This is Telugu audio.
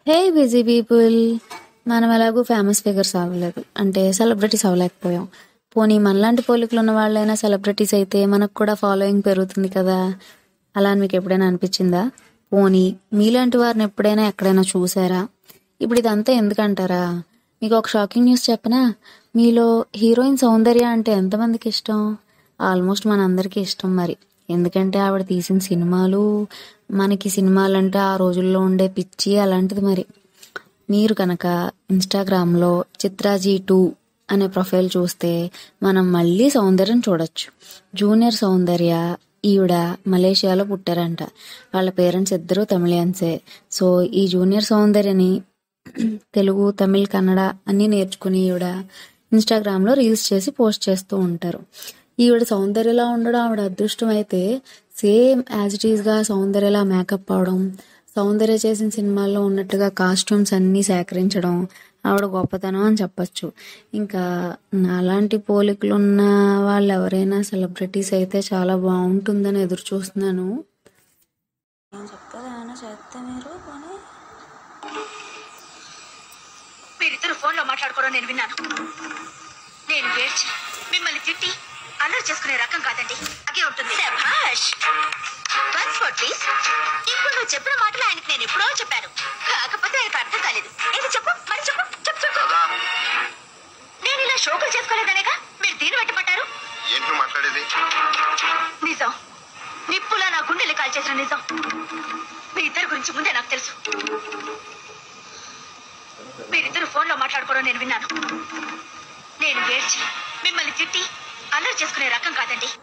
హే బిజీ పీపుల్ మనం ఎలాగూ ఫేమస్ ఫిగర్స్ అవ్వలేదు అంటే సెలబ్రిటీస్ అవ్వలేకపోయాం పోనీ మనలాంటి పోలికలు ఉన్న వాళ్ళైనా సెలబ్రిటీస్ అయితే మనకు కూడా ఫాలోయింగ్ పెరుగుతుంది కదా అలా అని మీకు ఎప్పుడైనా అనిపించిందా పోనీ మీలాంటి వారిని ఎప్పుడైనా ఎక్కడైనా చూసారా ఇప్పుడు ఇదంతా ఎందుకంటారా మీకు ఒక షాకింగ్ న్యూస్ చెప్పనా మీలో హీరోయిన్ సౌందర్య అంటే ఎంతమందికి ఇష్టం ఆల్మోస్ట్ మనందరికీ ఇష్టం మరి ఎందుకంటే ఆవిడ తీసిన సినిమాలు మనకి సినిమాలంటే ఆ రోజుల్లో ఉండే పిచ్చి అలాంటిది మరి మీరు కనుక ఇన్స్టాగ్రామ్లో చిత్రాజీ టూ అనే ప్రొఫైల్ చూస్తే మనం మళ్ళీ సౌందర్యం చూడొచ్చు జూనియర్ సౌందర్య ఈవిడ మలేషియాలో పుట్టారంట వాళ్ళ పేరెంట్స్ ఇద్దరు తమిళియన్సే సో ఈ జూనియర్ సౌందర్యని తెలుగు తమిళ్ కన్నడ అన్నీ నేర్చుకుని ఈవిడ ఇన్స్టాగ్రామ్లో రీల్స్ చేసి పోస్ట్ చేస్తూ ఉంటారు ఈవిడ సౌందర్యలా ఉండడం ఆవిడ అదృష్టం అయితే సేమ్ యాజ్ ఇట్ ఈస్గా సౌందర్యలా మేకప్ అవడం సౌందర్య చేసిన సినిమాల్లో ఉన్నట్టుగా కాస్ట్యూమ్స్ అన్నీ సేకరించడం ఆవిడ గొప్పతనం అని చెప్పొచ్చు ఇంకా నాలాంటి పోలికలు ఉన్న వాళ్ళు ఎవరైనా సెలబ్రిటీస్ అయితే చాలా బాగుంటుందని ఎదురు చూస్తున్నాను ఏం చెప్తారా ఏమైనా చేస్తే మీరు పోనీ మీరిద్దరు ఫోన్ లో మాట్లాడుకోవడం నేను విన్నాను నేను ఏడ్చి మిమ్మల్ని తిట్టి అల్లరి చేసుకునే రకం కాదండి అగే ఉంటుంది శభాష్ వన్స్ ఫోర్ ప్లీజ్ ఇప్పుడు నువ్వు చెప్పిన మాటలు ఆయనకి నేను ఎప్పుడో చెప్పాను కాకపోతే ఆయనకు అర్థం కాలేదు ఏది చెప్పు మరి చెప్పు చెప్పు చెప్పు నేను ఇలా షోకులు చేసుకోలేదనేగా మీరు దీని పెట్టమంటారు ఏంటి నువ్వు మాట్లాడేది నిజం నిప్పులా నా గుండెలు కాల్చేసిన నిజం మీ ఇద్దరి గురించి ముందే నాకు తెలుసు మీరిద్దరు ఫోన్ లో మాట్లాడుకోవడం నేను విన్నాను నేను ఏడ్చి మిమ్మల్ని తిట్టి అల్లరి చేసుకునే రకం కాదండి